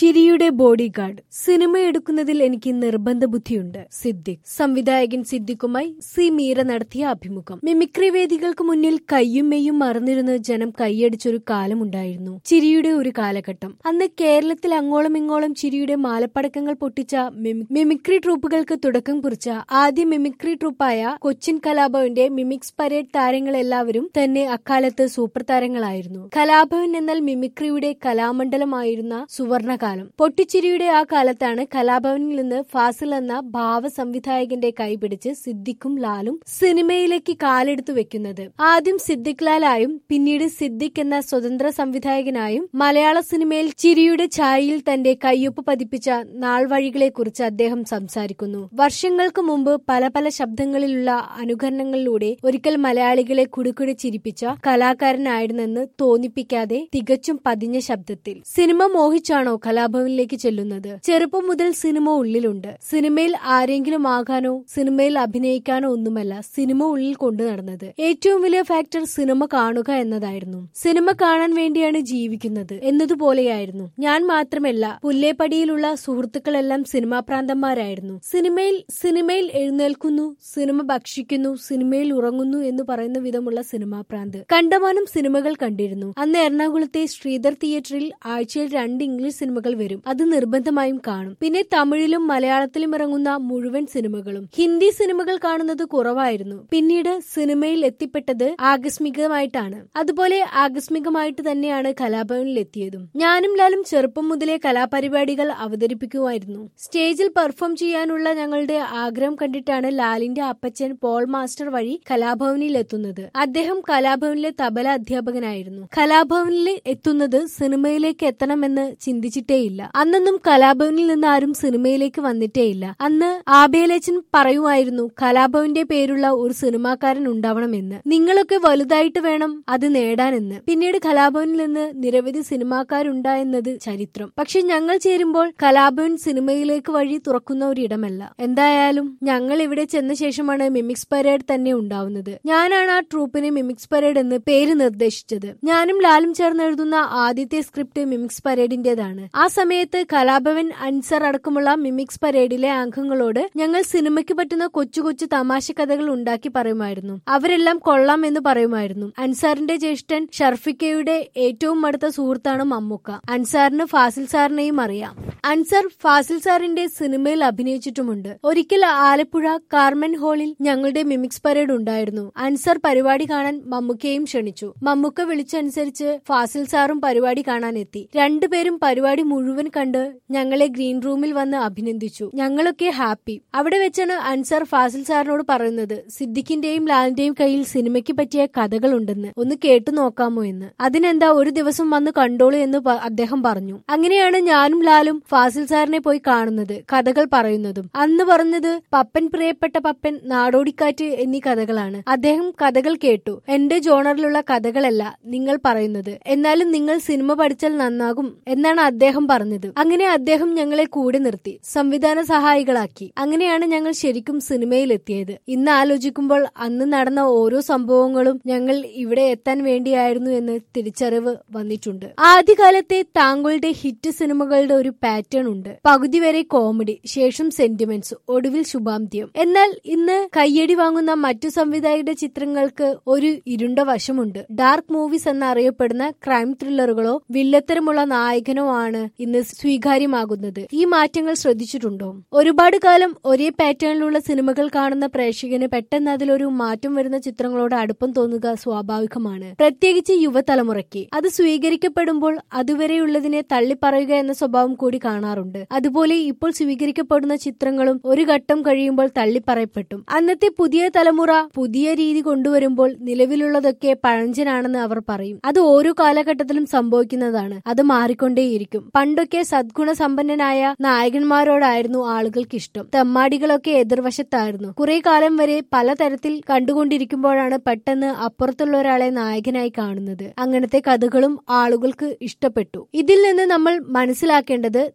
ചിരിയുടെ body guard cinema എടുക്കുന്നതിൽ എനിക്ക് നിർബന്ധ ബുദ്ധിയുണ്ട് സിദ്ദിഖ് സംവിധായകൻ സിദ്ദിഖുമായി സി മീര നടത്തിയ അഭിമുഖം മിമിക്രി വേദികൾക്ക് മുന്നിൽ കയ്യും മെയ്യും മറന്നിരുന്ന് ജനം കൈയടിച്ചൊരു കാലമുണ്ടായിരുന്നു ചിരിയുടെ ഒരു കാലഘട്ടം അന്ന് കേരളത്തിൽ അങ്ങോളം ഇങ്ങോളം ചിരിയുടെ മാലപ്പടക്കങ്ങൾ പൊട്ടിച്ച മിമി- മിമിക്രി ട്രൂപ്പുകൾക്ക് തുടക്കം കുറിച്ച ആദ്യ മിമിക്രി ട്രൂപ്പായ കൊച്ചിൻ കലാഭവന്റെ മിമിക്സ് പരേഡ് താരങ്ങളെല്ലാവരും തന്നെ അക്കാലത്ത് സൂപ്പർ താരങ്ങളായിരുന്നു കലാഭവൻ എന്നാൽ മിമിക്രിയുടെ കലാമണ്ഡലമായിരുന്ന സുവർണകാലം പൊട്ടിച്ചിരിയുടെ ആ കാലത്താണ് കലാഭവനിൽ നിന്ന് ഫാസിൽ എന്ന ഭാവ സംവിധായകന്റെ കൈപിടിച്ച് സിദ്ദിഖും ലാലും സിനിമയിലേക്ക് കാലെടുത്തു വെക്കുന്നത് ആദ്യം സിദ്ദിഖ് ലാലായും പിന്നീട് സിദ്ദിഖ് എന്ന സ്വതന്ത്ര സംവിധായകനായും മലയാള സിനിമയിൽ ചിരിയുടെ ഛായയിൽ തന്റെ കയ്യൊപ്പ് പതിപ്പിച്ച നാൾവഴികളെക്കുറിച്ച് അദ്ദേഹം സംസാരിക്കുന്നു വർഷങ്ങൾക്ക് മുമ്പ് പല പല ശബ്ദങ്ങളിലുള്ള അനുകരണങ്ങളിലൂടെ ഒരിക്കൽ മലയാളികളെ കുടുക്കുടി ചിരിപ്പിച്ച കലാകാരനായിരുന്നെന്ന് തോന്നിപ്പിക്കാതെ തികച്ചും പതിഞ്ഞ ശബ്ദത്തിൽ സിനിമ മോഹിച്ചാണോ കലാഭവനിലേക്ക് ചെല്ലുന്നത് ചെറുപ്പം മുതൽ സിനിമ ഉള്ളിലുണ്ട് സിനിമയിൽ ആരെങ്കിലും ആകാനോ സിനിമയിൽ അഭിനയിക്കാനോ ഒന്നുമല്ല സിനിമ ഉള്ളിൽ കൊണ്ടു നടന്നത് ഏറ്റവും വലിയ ഫാക്ടർ സിനിമ കാണുക എന്നതായിരുന്നു സിനിമ കാണാൻ വേണ്ടിയാണ് ജീവിക്കുന്നത് എന്നതുപോലെയായിരുന്നു ഞാൻ മാത്രമല്ല പുല്ലേപ്പടിയിലുള്ള സുഹൃത്തുക്കളെല്ലാം സിനിമാ പ്രാന്തന്മാരായിരുന്നു സിനിമയിൽ സിനിമയിൽ എഴുന്നേൽക്കുന്നു സിനിമ ഭക്ഷിക്കുന്നു സിനിമയിൽ ഉറങ്ങുന്നു എന്ന് പറയുന്ന വിധമുള്ള സിനിമാ പ്രാന്ത് കണ്ടമാനം സിനിമകൾ കണ്ടിരുന്നു അന്ന് എറണാകുളത്തെ ശ്രീധർ തിയേറ്ററിൽ ആഴ്ചയിൽ രണ്ട് ഇംഗ്ലീഷ് സിനിമകൾ വരും അത് നിർബന്ധമായും കാണും പിന്നെ തമിഴിലും മലയാളത്തിലും ഇറങ്ങുന്ന മുഴുവൻ സിനിമകളും ഹിന്ദി സിനിമകൾ കാണുന്നത് കുറവായിരുന്നു പിന്നീട് സിനിമയിൽ എത്തിപ്പെട്ടത് ആകസ്മികമായിട്ടാണ് അതുപോലെ ആകസ്മികമായിട്ട് തന്നെയാണ് കലാഭവനിൽ എത്തിയതും ഞാനും ലാലും ചെറുപ്പം മുതലേ കലാപരിപാടികൾ അവതരിപ്പിക്കുമായിരുന്നു സ്റ്റേജിൽ പെർഫോം ചെയ്യാനുള്ള ഞങ്ങളുടെ ആഗ്രഹം കണ്ടിട്ടാണ് ലാലിന്റെ അപ്പച്ചൻ പോൾ മാസ്റ്റർ വഴി കലാഭവനിൽ എത്തുന്നത് അദ്ദേഹം കലാഭവനിലെ തബല അധ്യാപകനായിരുന്നു കലാഭവനിൽ എത്തുന്നത് സിനിമയിലേക്ക് എത്തണമെന്ന് ചിന്തിച്ചിട്ടേയില്ല അന്നൊന്നും കലാഭവനിൽ നിന്ന് ആരും സിനിമയിലേക്ക് വന്നിട്ടേയില്ല അന്ന് ആബേലച്ചൻ പറയുമായിരുന്നു കലാഭവന്റെ പേരുള്ള ഒരു സിനിമാക്കാരൻ ഉണ്ടാവണമെന്ന് നിങ്ങളൊക്കെ വലുതായിട്ട് വേണം അത് നേടാനെന്ന് പിന്നീട് കലാഭവനിൽ നിന്ന് നിരവധി സിനിമാക്കാരുണ്ടായെന്നത് ചരിത്രം പക്ഷെ ഞങ്ങൾ ചേരുമ്പോൾ കലാഭവൻ സിനിമയിലേക്ക് വഴി തുറക്കുന്ന ഒരിടമല്ല എന്തായാലും ഞങ്ങൾ ഇവിടെ ചെന്ന ശേഷമാണ് മിമിക്സ് പരേഡ് തന്നെ ഉണ്ടാവുന്നത് ഞാനാണ് ആ ട്രൂപ്പിന് മിമിക്സ് പരേഡ് എന്ന് പേര് നിർദ്ദേശിച്ചത് ഞാനും ലാലും ചേർന്ന് എഴുതുന്ന ആദ്യത്തെ സ്ക്രിപ്റ്റ് മിമിക്സ് പരേഡിന്റേതാണ് ആ സമയത്ത് കലാഭവൻ അൻസർ അടക്കമുള്ള മിമിക്സ് പരേഡിലെ അംഗങ്ങളോട് ഞങ്ങൾ സിനിമയ്ക്ക് പറ്റുന്ന കൊച്ചു കൊച്ചു തമാശ കഥകൾ ഉണ്ടാക്കി പറയുമായിരുന്നു അവരെല്ലാം കൊള്ളാം എന്ന് പറയുമായിരുന്നു അൻസാറിന്റെ ജ്യേഷ്ഠൻ ഷർഫിക്കയുടെ ഏറ്റവും അടുത്ത സുഹൃത്താണ് മമ്മൂക്ക അൻസാറിന് ഫാസിൽ സാറിനെയും അറിയാം അൻസാർ ഫാസിൽ സാറിന്റെ സിനിമയിൽ അഭിനയിച്ചിട്ടുമുണ്ട് ഒരിക്കൽ ആലപ്പുഴ കാർമൻ ഹാളിൽ ഞങ്ങളുടെ മിമിക്സ് പരേഡ് ഉണ്ടായിരുന്നു അൻസാർ പരിപാടി കാണാൻ മമ്മൂക്കയെയും ക്ഷണിച്ചു മമ്മൂക്ക വിളിച്ചനുസരിച്ച് ഫാസിൽ സാറും പരിപാടി കാണാൻ എത്തി രണ്ടുപേരും പരിപാടി മുഴുവൻ കണ്ട് ഞങ്ങളെ ഗ്രീൻ റൂമിൽ വന്ന് അഭിനന്ദിച്ചു ഞങ്ങളൊക്കെ ഹാപ്പി അവിടെ വെച്ചാണ് അൻസാർ ഫാസിൽ സാറിനോട് പറയുന്നത് സിദ്ദിഖിന്റെയും ലാലിന്റെയും കയ്യിൽ സിനിമയ്ക്ക് പറ്റിയ കഥകളുണ്ടെന്ന് ഒന്ന് കേട്ടു നോക്കാമോ എന്ന് അതിനെന്താ ഒരു ദിവസം വന്ന് കണ്ടോളൂ എന്ന് പ- അദ്ദേഹം പറഞ്ഞു അങ്ങനെയാണ് ഞാനും ലാലും ഫാസിൽ സാറിനെ പോയി കാണുന്നത് കഥകൾ പറയുന്നതും അന്ന് പറഞ്ഞത് പപ്പൻ പ്രിയപ്പെട്ട പപ്പൻ നാടോടിക്കാറ്റ് എന്നീ കഥകളാണ് അദ്ദേഹം കഥകൾ കേട്ടു എന്റെ ജോണറിലുള്ള കഥകളല്ല നിങ്ങൾ പറയുന്നത് എന്നാലും നിങ്ങൾ സിനിമ പഠിച്ചാൽ നന്നാകും എന്നാണ് അദ്ദേഹം പറഞ്ഞത് അങ്ങനെ അദ്ദേഹം ഞങ്ങളെ കൂടെ നിർത്തി സംവിധാന സഹായികളാക്കി അങ്ങനെയാണ് ഞങ്ങൾ ശരിക്കും സിനിമയിൽ എത്തിയത് ഇന്ന് ആലോചിക്കുമ്പോൾ അന്ന് നടന്ന ഓരോ സംഭവങ്ങളും ഞങ്ങൾ ഇവിടെ എത്താൻ വേണ്ടിയായിരുന്നു എന്ന് തിരിച്ചറിവ് വന്നിട്ടുണ്ട് ആദ്യകാലത്തെ താങ്കളുടെ ഹിറ്റ് സിനിമകളുടെ ഒരു പാറ്റേൺ ഉണ്ട് പകുതി വരെ കോമഡി ശേഷം സെന്റിമെന്റ്സ് ഒടുവിൽ ശുഭാന്ത്യം എന്നാൽ ഇന്ന് കയ്യടി വാങ്ങുന്ന മറ്റു സംവിധായകരുടെ ചിത്രങ്ങൾക്ക് ഒരു ഇരുണ്ട വശമുണ്ട് ഡാർക്ക് മൂവീസ് എന്നറിയപ്പെടുന്ന ക്രൈം ത്രില്ലറുകളോ വില്ലത്തരമുള്ള നായകനോ ആണ് ഇന്ന് സ്വീകാര്യമാകുന്നത് ഈ മാറ്റങ്ങൾ ശ്രദ്ധിച്ചിട്ടുണ്ടോ ഒരുപാട് കാലം ഒരേ പാറ്റേണിലുള്ള സിനിമകൾ കാണുന്ന പ്രേക്ഷകന് പെട്ടെന്ന് അതിലൊരു മാറ്റം വരുന്ന ചിത്രങ്ങളോട് അടുപ്പം തോന്നുക സ്വാഭാവികമാണ് പ്രത്യേകിച്ച് യുവതലമുറയ്ക്ക് അത് സ്വീകരിക്കപ്പെടുമ്പോൾ അതുവരെയുള്ളതിനെ തള്ളിപ്പറയുക എന്ന സ്വഭാവം കൂടി കാണാറുണ്ട് അതുപോലെ ഇപ്പോൾ സ്വീകരിക്കപ്പെടുന്ന ചിത്രങ്ങളും ഒരു ഘട്ടം കഴിയുമ്പോൾ തള്ളിപ്പറയപ്പെട്ടു അന്നത്തെ പുതിയ തലമുറ പുതിയ രീതി കൊണ്ടുവരുമ്പോൾ നിലവിലുള്ളതൊക്കെ പഴഞ്ചനാണെന്ന് അവർ പറയും അത് ഓരോ കാലഘട്ടത്തിലും സംഭവിക്കുന്നതാണ് അത് മാറിക്കൊണ്ടേയിരിക്കും പണ്ടൊക്കെ സദ്ഗുണ സമ്പന്നനായ നായകന്മാരോടായിരുന്നു ആളുകൾക്ക് ഇഷ്ടം തെമ്മാടികളൊക്കെ എതിർവശത്തായിരുന്നു കുറെ കാലം വരെ പലതരത്തിൽ കണ്ടുകൊണ്ടിരിക്കുമ്പോഴാണ് പെട്ടെന്ന് അപ്പുറത്തുള്ള ഒരാളെ നായകനായി കാണുന്നത് അങ്ങനത്തെ കഥകളും ആളുകൾക്ക് ഇഷ്ടപ്പെട്ടു ഇതിൽ നിന്ന് നമ്മൾ മനസ്സിലാക്കേണ്ടത്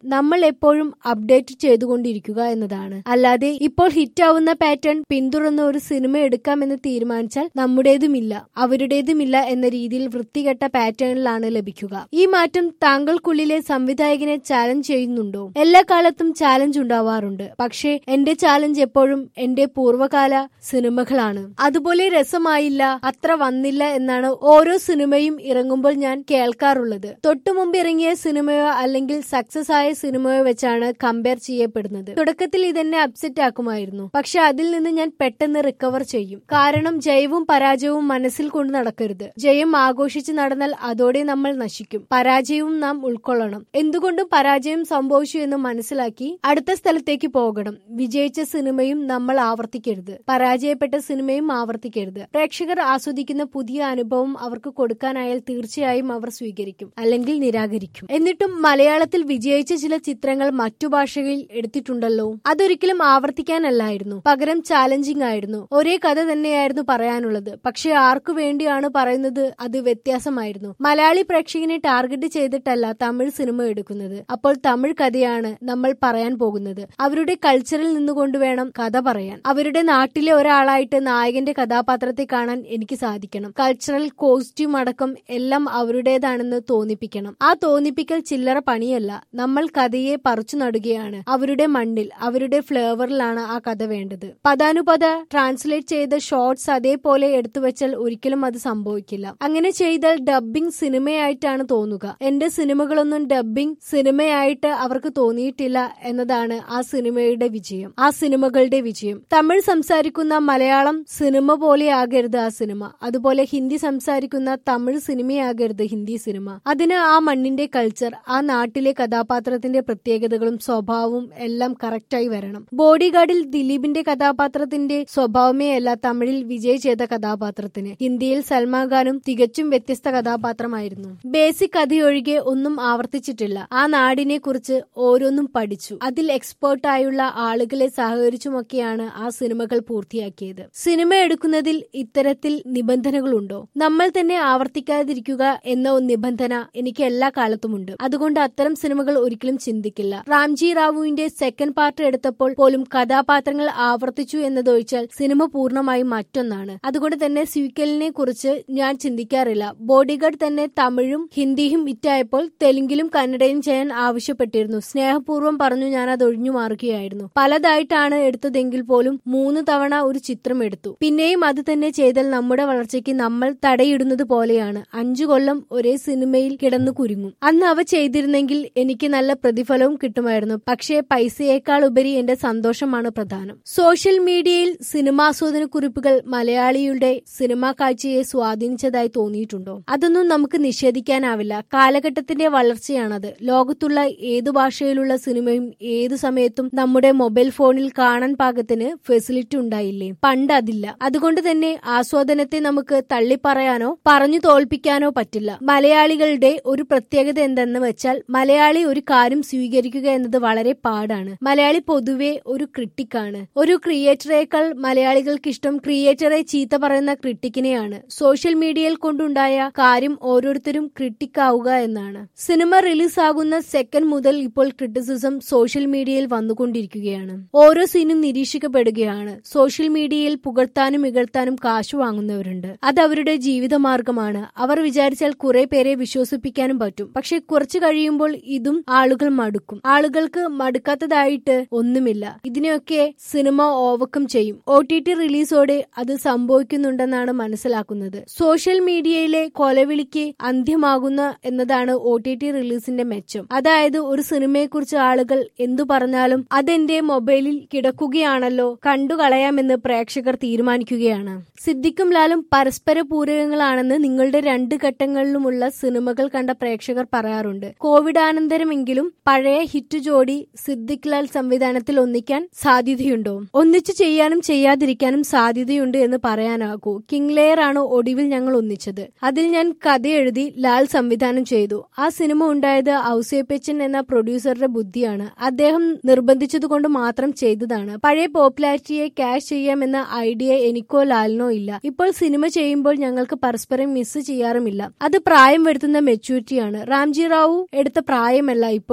നമ്മൾ എപ്പോഴും അപ്ഡേറ്റ് ചെയ്തുകൊണ്ടിരിക്കുക എന്നതാണ് അല്ലാതെ ഇപ്പോൾ ഹിറ്റാവുന്ന പാറ്റേൺ പിന്തുടർന്ന് ഒരു സിനിമ എടുക്കാമെന്ന് തീരുമാനിച്ചാൽ നമ്മുടേതുമില്ല അവരുടേതുമില്ല എന്ന രീതിയിൽ വൃത്തികെട്ട പാറ്റേണിലാണ് ലഭിക്കുക ഈ മാറ്റം താങ്കൾക്കുള്ളിലെ സംവിധായകനെ ചാലഞ്ച് ചെയ്യുന്നുണ്ടോ എല്ലാ കാലത്തും ചാലഞ്ച് ഉണ്ടാവാറുണ്ട് പക്ഷേ എന്റെ ചാലഞ്ച് എപ്പോഴും എന്റെ പൂർവ്വകാല സിനിമകളാണ് അതുപോലെ രസമായില്ല അത്ര വന്നില്ല എന്നാണ് ഓരോ സിനിമയും ഇറങ്ങുമ്പോൾ ഞാൻ കേൾക്കാറുള്ളത് തൊട്ടു മുമ്പ് ഇറങ്ങിയ സിനിമയോ അല്ലെങ്കിൽ സക്സസ് ആയ സിനിമയോ വെച്ചാണ് കമ്പയർ ചെയ്യപ്പെടുന്നത് തുടക്കത്തിൽ ഇതെന്നെ അപ്സെറ്റ് ആക്കുമായിരുന്നു പക്ഷെ അതിൽ നിന്ന് ഞാൻ പെട്ടെന്ന് റിക്കവർ ചെയ്യും കാരണം ജയവും പരാജയവും മനസ്സിൽ കൊണ്ട് നടക്കരുത് ജയം ആഘോഷിച്ച് നടന്നാൽ അതോടെ നമ്മൾ നശിക്കും പരാജയവും നാം ഉൾക്കൊള്ളണം എന്തുകൊണ്ടും പരാജയം സംഭവിച്ചു എന്ന് മനസ്സിലാക്കി അടുത്ത സ്ഥലത്തേക്ക് പോകണം വിജയിച്ച സിനിമയും നമ്മൾ ആവർത്തിക്കരുത് പരാജയപ്പെട്ട സിനിമയും ആവർത്തിക്കരുത് പ്രേക്ഷകർ ആസ്വദിക്കുന്ന പുതിയ അനുഭവം അവർക്ക് കൊടുക്കാനായാൽ തീർച്ചയായും അവർ സ്വീകരിക്കും അല്ലെങ്കിൽ നിരാകരിക്കും എന്നിട്ടും മലയാളത്തിൽ വിജയിച്ച ചില ചിത്രങ്ങൾ മറ്റു ഭാഷകളിൽ എടുത്തിട്ടുണ്ടല്ലോ അതൊരിക്കലും ആവർത്തിക്കാനല്ലായിരുന്നു പകരം ചാലഞ്ചിങ് ആയിരുന്നു ഒരേ കഥ തന്നെയായിരുന്നു പറയാനുള്ളത് പക്ഷെ ആർക്കു വേണ്ടിയാണ് പറയുന്നത് അത് വ്യത്യാസമായിരുന്നു മലയാളി പ്രേക്ഷകനെ ടാർഗറ്റ് ചെയ്തിട്ടല്ല തമിഴ് സിനിമ എടുക്കുന്നത് അപ്പോൾ തമിഴ് കഥയാണ് നമ്മൾ പറയാൻ പോകുന്നത് അവരുടെ കൾച്ചറിൽ നിന്നുകൊണ്ട് വേണം കഥ പറയാൻ അവരുടെ നാട്ടിലെ ഒരാളായിട്ട് നായകന്റെ കഥാപാത്രത്തെ കാണാൻ എനിക്ക് സാധിക്കണം കൾച്ചറൽ കോസ്റ്റ്യൂം അടക്കം എല്ലാം അവരുടേതാണെന്ന് തോന്നിപ്പിക്കണം ആ തോന്നിപ്പിക്കൽ ചില്ലറ പണിയല്ല നമ്മൾ കഥയെ പറിച്ചു നടുകയാണ് അവരുടെ മണ്ണിൽ അവരുടെ ഫ്ലേവറിലാണ് ആ കഥ വേണ്ടത് പദാനുപത ട്രാൻസ്ലേറ്റ് ചെയ്ത ഷോർട്സ് അതേപോലെ എടുത്തു വെച്ചാൽ ഒരിക്കലും അത് സംഭവിക്കില്ല അങ്ങനെ ചെയ്താൽ ഡബ്ബിംഗ് സിനിമയായിട്ടാണ് തോന്നുക എന്റെ സിനിമകളൊന്നും ഡബ്ബിംഗ് സിനിമയായിട്ട് അവർക്ക് തോന്നിയിട്ടില്ല എന്നതാണ് ആ സിനിമയുടെ വിജയം ആ സിനിമകളുടെ വിജയം തമിഴ് സംസാരിക്കുന്ന മലയാളം സിനിമ പോലെ ആകരുത് ആ സിനിമ അതുപോലെ ഹിന്ദി സംസാരിക്കുന്ന തമിഴ് സിനിമയാകരുത് ഹിന്ദി സിനിമ അതിന് ആ മണ്ണിന്റെ കൾച്ചർ ആ നാട്ടിലെ കഥാപാത്രത്തിന്റെ പ്രത്യേകതകളും സ്വഭാവവും എല്ലാം കറക്റ്റായി വരണം ബോഡി ഗാർഡിൽ ദിലീപിന്റെ കഥാപാത്രത്തിന്റെ സ്വഭാവമേ അല്ല തമിഴിൽ വിജയ് ചെയ്ത കഥാപാത്രത്തിന് ഹിന്ദിയിൽ സൽമാൻ ഖാനും തികച്ചും വ്യത്യസ്ത കഥാപാത്രമായിരുന്നു ബേസിക് കഥയൊഴികെ ഒന്നും ആവർത്തിച്ചിട്ടില്ല ആ നാടിനെ കുറിച്ച് ഓരോന്നും പഠിച്ചു അതിൽ എക്സ്പേർട്ട് ആയുള്ള ആളുകളെ സഹകരിച്ചുമൊക്കെയാണ് ആ സിനിമകൾ പൂർത്തിയാക്കിയത് സിനിമ എടുക്കുന്നതിൽ ഇത്തരത്തിൽ നിബന്ധനകളുണ്ടോ നമ്മൾ തന്നെ ആവർത്തിക്കാതിരിക്കുക എന്ന ഒരു നിബന്ധന എനിക്ക് എല്ലാ കാലത്തുമുണ്ട് അതുകൊണ്ട് അത്തരം സിനിമകൾ ഒരിക്കലും ചിന്തിക്കില്ല റാംജി റാവുവിന്റെ സെക്കൻഡ് പാർട്ട് എടുത്തപ്പോൾ പോലും കഥാപാത്രങ്ങൾ ആവർത്തിച്ചു എന്നതൊഴിച്ചാൽ സിനിമ പൂർണ്ണമായും മറ്റൊന്നാണ് അതുകൊണ്ട് തന്നെ സ്വീക്കലിനെ കുറിച്ച് ഞാൻ ചിന്തിക്കാറില്ല ബോഡിഗാർഡ് തന്നെ തമിഴും ഹിന്ദിയും ഹിറ്റായപ്പോൾ തെലുങ്കിലും കന്നഡയും ചെയ്യാൻ ആവശ്യപ്പെട്ടിരുന്നു സ്നേഹപൂർവ്വം പറഞ്ഞു ഞാൻ അത് ഒഴിഞ്ഞു മാറുകയായിരുന്നു പലതായിട്ടാണ് എടുത്തതെങ്കിൽ പോലും മൂന്ന് തവണ ഒരു ചിത്രം എടുത്തു പിന്നെയും അത് തന്നെ ചെയ്താൽ നമ്മുടെ വളർച്ചയ്ക്ക് നമ്മൾ തടയിടുന്നത് പോലെയാണ് അഞ്ചു കൊല്ലം ഒരേ സിനിമയിൽ കിടന്നു കുരുങ്ങും അന്ന് അവ ചെയ്തിരുന്നെങ്കിൽ എനിക്ക് നല്ല പ്രതിഫലവും കിട്ടുമായിരുന്നു പക്ഷേ പൈസയേക്കാൾ ഉപരി എന്റെ സന്തോഷമാണ് പ്രധാനം സോഷ്യൽ മീഡിയയിൽ സിനിമാസ്വാദന കുറിപ്പുകൾ മലയാളിയുടെ സിനിമാ കാഴ്ചയെ സ്വാധീനിച്ചതായി തോന്നിയിട്ടുണ്ടോ അതൊന്നും നമുക്ക് നിഷേധിക്കാനാവില്ല കാലഘട്ടത്തിന്റെ വളർച്ചയാണത് ലോകത്തുള്ള ഏതു ഭാഷയിലുള്ള സിനിമയും ഏതു സമയത്തും നമ്മുടെ മൊബൈൽ ഫോണിൽ കാണാൻ പാകത്തിന് ഫെസിലിറ്റി ഉണ്ടായില്ലേ പണ്ട് അതില്ല അതുകൊണ്ട് തന്നെ ആസ്വാദനത്തെ നമുക്ക് തള്ളിപ്പറയാനോ പറഞ്ഞു തോൽപ്പിക്കാനോ പറ്റില്ല മലയാളികളുടെ ഒരു പ്രത്യേകത എന്തെന്ന് വെച്ചാൽ മലയാളി ഒരു കാര്യം സ്വീകരിക്കുക എന്നത് വളരെ പാടാണ് മലയാളി പൊതുവെ ഒരു ക്രിട്ടിക്കാണ് ഒരു ക്രിയേറ്ററേക്കാൾ മലയാളികൾക്ക് ഇഷ്ടം ക്രിയേറ്ററെ ചീത്ത പറയുന്ന ക്രിട്ടിക്കിനെയാണ് സോഷ്യൽ മീഡിയയിൽ കൊണ്ടുണ്ടായ കാര്യം ഓരോരുത്തരും ക്രിട്ടിക് ആവുക എന്നാണ് സിനിമ റിലീസ് ആകുന്ന സെക്കൻഡ് മുതൽ ഇപ്പോൾ ക്രിറ്റിസിസം സോഷ്യൽ മീഡിയയിൽ വന്നുകൊണ്ടിരിക്കുകയാണ് ഓരോ സീനും നിരീക്ഷിക്കപ്പെടുകയാണ് സോഷ്യൽ മീഡിയയിൽ പുകഴ്ത്താനും ഇകഴ്ത്താനും കാശ് വാങ്ങുന്നവരുണ്ട് അത് അവരുടെ ജീവിതമാർഗമാണ് അവർ വിചാരിച്ചാൽ കുറെ പേരെ വിശ്വസിപ്പിക്കാനും പറ്റും പക്ഷെ കുറച്ചു കഴിയുമ്പോൾ ഇതും ആളുകൾ മടുക്കും ആളുകൾക്ക് മടുക്കാത്തതായിട്ട് ഒന്നുമില്ല ഇതിനെയൊക്കെ സിനിമ ഓവർകം ചെയ്യും ഒ ടി ടി റിലീസോടെ അത് സംഭവിക്കുന്നുണ്ടെന്നാണ് മനസ്സിലാക്കുന്നത് സോഷ്യൽ മീഡിയയിലെ കൊലവിളിക്ക് അന്ത്യമാകുന്ന എന്നതാണ് ഒ ടി ടി റിലീസിന്റെ മെച്ചം അതായത് ഒരു സിനിമയെക്കുറിച്ച് ആളുകൾ എന്തു പറഞ്ഞാലും അതെന്റെ മൊബൈലിൽ കിടക്കുകയാണല്ലോ കണ്ടുകളയാമെന്ന് പ്രേക്ഷകർ തീരുമാനിക്കുകയാണ് സിദ്ദിഖും ലാലും പരസ്പര പൂരകങ്ങളാണെന്ന് നിങ്ങളുടെ രണ്ട് ഘട്ടങ്ങളിലുമുള്ള സിനിമകൾ കണ്ട പ്രേക്ഷകർ പറയാറുണ്ട് കോവിഡാനന്തരമെങ്കിലും പഴയ ഹിറ്റ് ജോഡി സിദ്ദിഖ് ലാൽ സംവിധാനത്തിൽ ഒന്നിക്കാൻ സാധ്യതയുണ്ടോ ഒന്നിച്ചു ചെയ്യാനും ചെയ്യാതിരിക്കാനും സാധ്യതയുണ്ട് എന്ന് പറയാനാകൂ കിങ് ലെയർ ആണ് ഒടുവിൽ ഞങ്ങൾ ഒന്നിച്ചത് അതിൽ ഞാൻ കഥ എഴുതി ലാൽ സംവിധാനം ചെയ്തു ആ സിനിമ ഉണ്ടായത് ഔസേപ്പച്ചൻ എന്ന പ്രൊഡ്യൂസറുടെ ബുദ്ധിയാണ് അദ്ദേഹം നിർബന്ധിച്ചതുകൊണ്ട് മാത്രം ചെയ്തതാണ് പഴയ പോപ്പുലാരിറ്റിയെ ക്യാഷ് ചെയ്യാമെന്ന ഐഡിയ എനിക്കോ ലാലിനോ ഇല്ല ഇപ്പോൾ സിനിമ ചെയ്യുമ്പോൾ ഞങ്ങൾക്ക് പരസ്പരം മിസ് ചെയ്യാറുമില്ല അത് പ്രായം വരുത്തുന്ന മെച്യൂരിറ്റിയാണ് റാംജി റാവു എടുത്ത പ്രായമല്ല ഇപ്പോൾ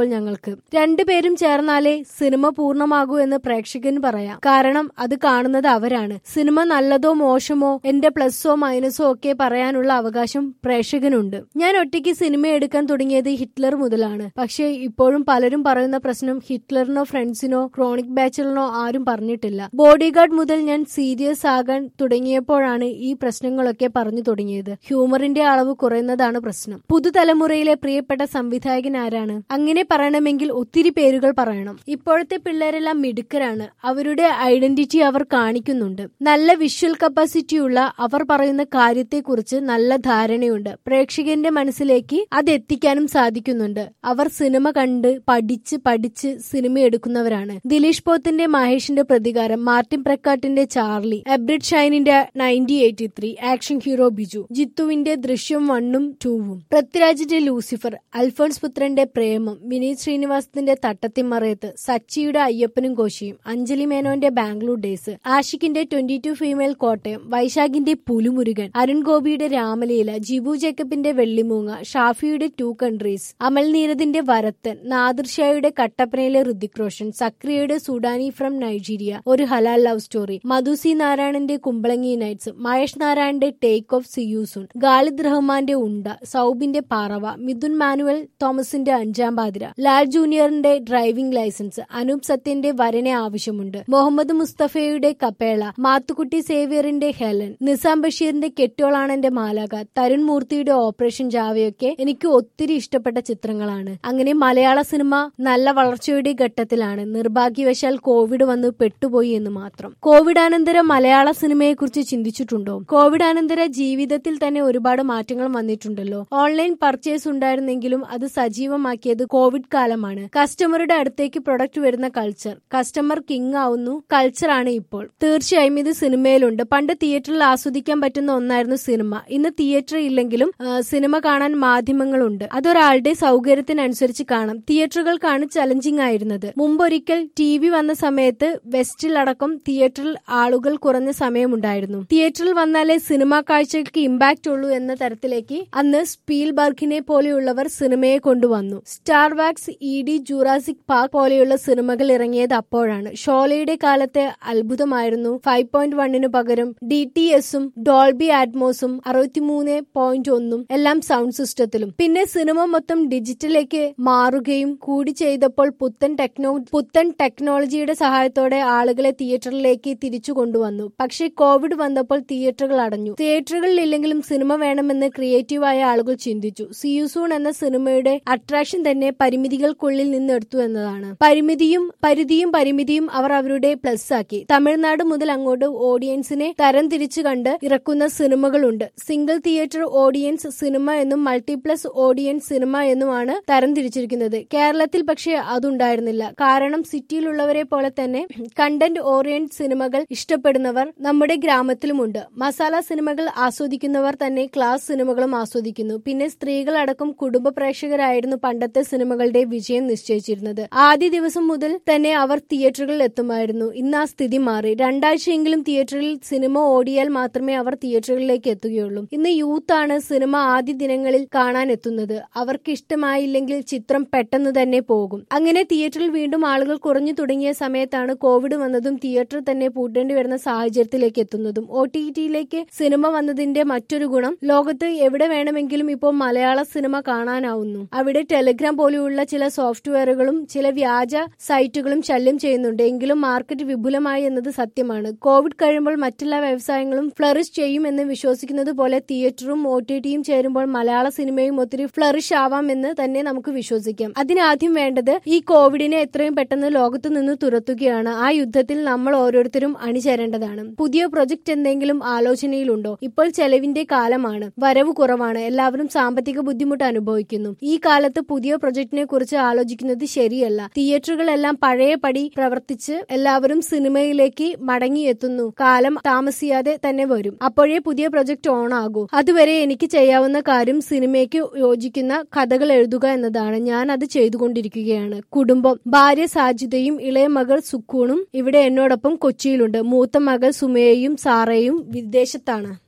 ഇപ്പോൾ ഞങ്ങൾക്ക് രണ്ടുപേരും ചേർന്നാലേ സിനിമ പൂർണ്ണമാകൂ എന്ന് പ്രേക്ഷകന് പറയാം കാരണം അത് കാണുന്നത് അവരാണ് സിനിമ നല്ലതോ മോശമോ എന്റെ പ്ലസ്സോ മൈനസോ ഒക്കെ പറയാനുള്ള അവകാശം പ്രേക്ഷകനുണ്ട് ഞാൻ ഒറ്റയ്ക്ക് സിനിമ എടുക്കാൻ തുടങ്ങിയത് ഹിറ്റ്ലർ മുതലാണ് പക്ഷേ ഇപ്പോഴും പലരും പറയുന്ന പ്രശ്നം ഹിറ്റ്ലറിനോ ഫ്രണ്ട്സിനോ ക്രോണിക് ബാച്ചിലറിനോ ആരും പറഞ്ഞിട്ടില്ല ബോഡിഗാർഡ് മുതൽ ഞാൻ സീരിയസ് ആകാൻ തുടങ്ങിയപ്പോഴാണ് ഈ പ്രശ്നങ്ങളൊക്കെ പറഞ്ഞു തുടങ്ങിയത് ഹ്യൂമറിന്റെ അളവ് കുറയുന്നതാണ് പ്രശ്നം പുതുതലമുറയിലെ പ്രിയപ്പെട്ട സംവിധായകൻ ആരാണ് അങ്ങനെ പറയണമെങ്കിൽ ഒത്തിരി പേരുകൾ പറയണം ഇപ്പോഴത്തെ പിള്ളേരെല്ലാം മിടുക്കരാണ് അവരുടെ ഐഡന്റിറ്റി അവർ കാണിക്കുന്നുണ്ട് നല്ല വിഷ്വൽ കപ്പാസിറ്റി ഉള്ള അവർ പറയുന്ന കാര്യത്തെക്കുറിച്ച് നല്ല ധാരണയുണ്ട് പ്രേക്ഷകന്റെ മനസ്സിലേക്ക് അത് എത്തിക്കാനും സാധിക്കുന്നുണ്ട് അവർ സിനിമ കണ്ട് പഠിച്ച് പഠിച്ച് സിനിമ എടുക്കുന്നവരാണ് ദിലീഷ് പോത്തിന്റെ മഹേഷിന്റെ പ്രതികാരം മാർട്ടിൻ പ്രക്കാട്ടിന്റെ ചാർലി എബ്രിഡ് ഷൈനിന്റെ ninety eighty three action hero Biju ജിത്തുവിന്റെ ദൃശ്യം വണ്ണും ടൂവും പൃഥ്വിരാജിന്റെ ലൂസിഫർ അൽഫോൺസ് പുത്രന്റെ പ്രേമം വിനീത് ശ്രീനിവാസത്തിന്റെ തട്ടത്തിമറയത്ത് സച്ചിയുടെ അയ്യപ്പനും കോശിയും അഞ്ജലി മേനോന്റെ ബാംഗ്ലൂർ ഡേയ്സ് ആഷിഖിന്റെ ട്വന്റി ടു ഫീമെയിൽ കോട്ടയം വൈശാഖിന്റെ പുലുമുരുകൻ അരുൺ ഗോപിയുടെ രാമലീല ജിബു ജേക്കബിന്റെ വെള്ളിമൂങ്ങ ഷാഫിയുടെ ടു കൺട്രീസ് അമൽ നീരദിന്റെ വരത്തൻ നാദിർഷായുടെ കട്ടപ്പനയിലെ ഋതിക് റോഷൻ സക്രിയയുടെ സുഡാനി ഫ്രം നൈജീരിയ ഒരു ഹലാൽ ലവ് സ്റ്റോറി മധുസി നാരായണന്റെ കുമ്പളങ്ങി നൈറ്റ്സ് മഹേഷ് നാരായണന്റെ ടേക്ക് ഓഫ് സിയൂസുൺ ഗാലിദ് റഹ്മാന്റെ ഉണ്ട സൗബിന്റെ പാറവ മിഥുൻ മാനുവൽ തോമസിന്റെ അഞ്ചാം പാതിര ലാൽ ജൂനിയറിന്റെ ഡ്രൈവിംഗ് ലൈസൻസ് അനൂപ് സത്യന്റെ വരനെ ആവശ്യമുണ്ട് മുഹമ്മദ് മുസ്തഫയുടെ കപ്പേള മാത്തുക്കുട്ടി സേവിയറിന്റെ ഹെലൻ നിസാം ബഷീറിന്റെ കെട്ടോളാണ് എന്റെ മാലാക തരുൺ മൂർത്തിയുടെ ഓപ്പറേഷൻ ജാവയൊക്കെ എനിക്ക് ഒത്തിരി ഇഷ്ടപ്പെട്ട ചിത്രങ്ങളാണ് അങ്ങനെ മലയാള സിനിമ നല്ല വളർച്ചയുടെ ഘട്ടത്തിലാണ് നിർഭാഗ്യവശാൽ കോവിഡ് വന്ന് പെട്ടുപോയി എന്ന് മാത്രം കോവിഡാനന്തര മലയാള സിനിമയെക്കുറിച്ച് ചിന്തിച്ചിട്ടുണ്ടോ കോവിഡാനന്തര ജീവിതത്തിൽ തന്നെ ഒരുപാട് മാറ്റങ്ങൾ വന്നിട്ടുണ്ടല്ലോ ഓൺലൈൻ പർച്ചേസ് ഉണ്ടായിരുന്നെങ്കിലും അത് സജീവമാക്കിയത് കോവിഡ് കാലമാണ് കസ്റ്റമറുടെ അടുത്തേക്ക് പ്രൊഡക്റ്റ് വരുന്ന കൾച്ചർ കസ്റ്റമർ കിങ് ആവുന്നു കൾച്ചറാണ് ഇപ്പോൾ തീർച്ചയായും ഇത് സിനിമയിലുണ്ട് പണ്ട് തിയേറ്ററിൽ ആസ്വദിക്കാൻ പറ്റുന്ന ഒന്നായിരുന്നു സിനിമ ഇന്ന് തിയേറ്റർ ഇല്ലെങ്കിലും ആ, സിനിമ കാണാൻ മാധ്യമങ്ങളുണ്ട് അതൊരാളുടെ സൗകര്യത്തിനനുസരിച്ച് കാണാം തിയേറ്ററുകൾക്കാണ് ചലഞ്ചിങ് ആയിരുന്നത് മുമ്പൊരിക്കൽ ടി വി വന്ന സമയത്ത് വെസ്റ്റിലടക്കം തിയേറ്ററിൽ ആളുകൾ കുറഞ്ഞ സമയമുണ്ടായിരുന്നു തിയേറ്ററിൽ വന്നാലേ സിനിമാ കാഴ്ചകൾക്ക് ഇമ്പാക്റ്റ് ഉള്ളൂ എന്ന തരത്തിലേക്ക് അന്ന് സ്പീൽബർഗിനെ പോലെയുള്ളവർ സിനിമയെ കൊണ്ടുവന്നു Star Wars E T Jurassic Park പോലെയുള്ള സിനിമകൾ ഇറങ്ങിയത് അപ്പോഴാണ് ഷോലയുടെ കാലത്തെ അത്ഭുതമായിരുന്നു ഫൈവ് പോയിന്റ് വണ്ണിന് പകരം ഡി ടി എസും ഡോൾബി ആറ്റ്മോസും അറുപത്തിമൂന്ന് പോയിന്റ് ഒന്നും എല്ലാം സൗണ്ട് സിസ്റ്റത്തിലും പിന്നെ സിനിമ മൊത്തം ഡിജിറ്റലിലേക്ക് മാറുകയും കൂടി ചെയ്തപ്പോൾ പുത്തൻ ടെക്നോ പുത്തൻ ടെക്നോളജിയുടെ സഹായത്തോടെ ആളുകളെ തിയേറ്ററിലേക്ക് തിരിച്ചു കൊണ്ടുവന്നു പക്ഷേ കോവിഡ് വന്നപ്പോൾ തിയേറ്ററുകൾ അടഞ്ഞു തിയേറ്ററുകളിൽ ഇല്ലെങ്കിലും സിനിമ വേണമെന്ന് ക്രിയേറ്റീവായ ആളുകൾ ചിന്തിച്ചു സിയുസൂൺ എന്ന സിനിമയുടെ അട്രാക്ഷൻ തന്നെ പരിമിതികൾക്കുള്ളിൽ നിന്ന് എടുത്തു എന്നതാണ് പരിമിതിയും പരിധിയും പരിമിതിയും അവർ അവരുടെ പ്ലസ് ആക്കി തമിഴ്നാട് മുതൽ അങ്ങോട്ട് ഓഡിയൻസിനെ തരം തിരിച്ചു കണ്ട് ഇറക്കുന്ന സിനിമകളുണ്ട് സിംഗിൾ തിയേറ്റർ ഓഡിയൻസ് സിനിമ എന്നും മൾട്ടിപ്ലസ് ഓഡിയൻസ് സിനിമ എന്നുമാണ് തരം തിരിച്ചിരിക്കുന്നത് കേരളത്തിൽ പക്ഷേ അതുണ്ടായിരുന്നില്ല കാരണം സിറ്റിയിലുള്ളവരെ പോലെ തന്നെ കണ്ടന്റ് ഓറിയന്റ് സിനിമകൾ ഇഷ്ടപ്പെടുന്നവർ നമ്മുടെ ഗ്രാമത്തിലുമുണ്ട് മസാല സിനിമകൾ ആസ്വദിക്കുന്നവർ തന്നെ ക്ലാസ് സിനിമകളും ആസ്വദിക്കുന്നു പിന്നെ സ്ത്രീകളടക്കം കുടുംബ പ്രേക്ഷകരായിരുന്നു പണ്ടത്തെ സിനിമകളുടെ വിജയം നിശ്ചയിച്ചിരുന്നത് ആദ്യ ദിവസം മുതൽ തന്നെ അവർ തിയേറ്ററുകളിൽ എത്തുമായിരുന്നു ഇന്ന് ആ സ്ഥിതി മാറി രണ്ടാഴ്ചയെങ്കിലും തിയേറ്ററിൽ സിനിമ ഓടിയാൽ മാത്രമേ അവർ തിയേറ്ററുകളിലേക്ക് എത്തുകയുള്ളൂ ഇന്ന് യൂത്താണ് സിനിമ ആദ്യ ദിനങ്ങളിൽ കാണാൻ എത്തുന്നത് അവർക്ക് ഇഷ്ടമായില്ലെങ്കിൽ ചിത്രം പെട്ടെന്ന് തന്നെ പോകും അങ്ങനെ തിയേറ്ററിൽ വീണ്ടും ആളുകൾ കുറഞ്ഞു തുടങ്ങിയ സമയത്താണ് കോവിഡ് വന്നതും തിയേറ്റർ തന്നെ പൂട്ടേണ്ടി വരുന്ന സാഹചര്യത്തിലേക്ക് എത്തുന്നതും ഒ ടി ടിയിലേക്ക് സിനിമ വന്നതിന്റെ മറ്റൊരു ഗുണം ലോകത്ത് എവിടെ വേണമെങ്കിലും ഇപ്പോൾ മലയാള സിനിമ കാണാനാവുന്നു അവിടെ ടെലിഗ്രാം പോലെയുള്ള ചില സോഫ്റ്റ്വെയറുകളും ചില വ്യാജ സൈറ്റുകളും ശല്യം ചെയ്യുന്നുണ്ട് എങ്കിലും മാർക്കറ്റ് വിപുലമായി എന്നത് സത്യമാണ് കോവിഡ് കഴിയുമ്പോൾ മറ്റെല്ലാ വ്യവസായങ്ങളും ഫ്ലറിഷ് ചെയ്യും എന്ന് വിശ്വസിക്കുന്നത് പോലെ തിയേറ്ററും ഒ ടി ടിയും ചേരുമ്പോൾ മലയാള സിനിമയും ഒത്തിരി ഫ്ലറിഷ് ആവാം എന്ന് തന്നെ നമുക്ക് വിശ്വസിക്കാം അതിനാദ്യം വേണ്ടത് ഈ കോവിഡിനെ എത്രയും പെട്ടെന്ന് ലോകത്തു നിന്ന് തുരത്തുകയാണ് ആ യുദ്ധത്തിൽ നമ്മൾ ഓരോരുത്തരും അണിചേരേണ്ടതാണ് പുതിയ പ്രൊജക്ട് എന്തെങ്കിലും ആലോചനയിലുണ്ടോ ഇപ്പോൾ ചെലവിന്റെ കാലമാണ് വരവ് കുറവാണ് എല്ലാവരും സാമ്പത്തിക ബുദ്ധിമുട്ട് അനുഭവിക്കുന്നു ഈ കാലത്ത് പുതിയ പ്രൊജക്ടിനെ കുറിച്ച് ആലോചിക്കുന്നത് ശരിയല്ല തിയേറ്ററുകളെല്ലാം പഴയപടി പ്രവർത്തിച്ച് എല്ലാവരും സിനിമയിലേക്ക് മടങ്ങിയെത്തുന്നു കാലം താമസിയാതെ തന്നെ വരും അപ്പോഴേ പുതിയ പ്രൊജക്ട് ഓൺ ആകൂ അതുവരെ എനിക്ക് ചെയ്യാവുന്ന കാര്യം സിനിമയ്ക്ക് യോജിക്കുന്ന കഥകൾ എഴുതുക എന്നതാണ് ഞാൻ അത് ചെയ്തുകൊണ്ടിരിക്കുകയാണ് കുടുംബം ഭാര്യ സാജിദയും ഇളയ മകൾ സുക്കൂണും ഇവിടെ എന്നോടൊപ്പം കൊച്ചിയിലുണ്ട് മൂത്ത മകൾ സുമയയും സാറയും വിദേശത്താണ്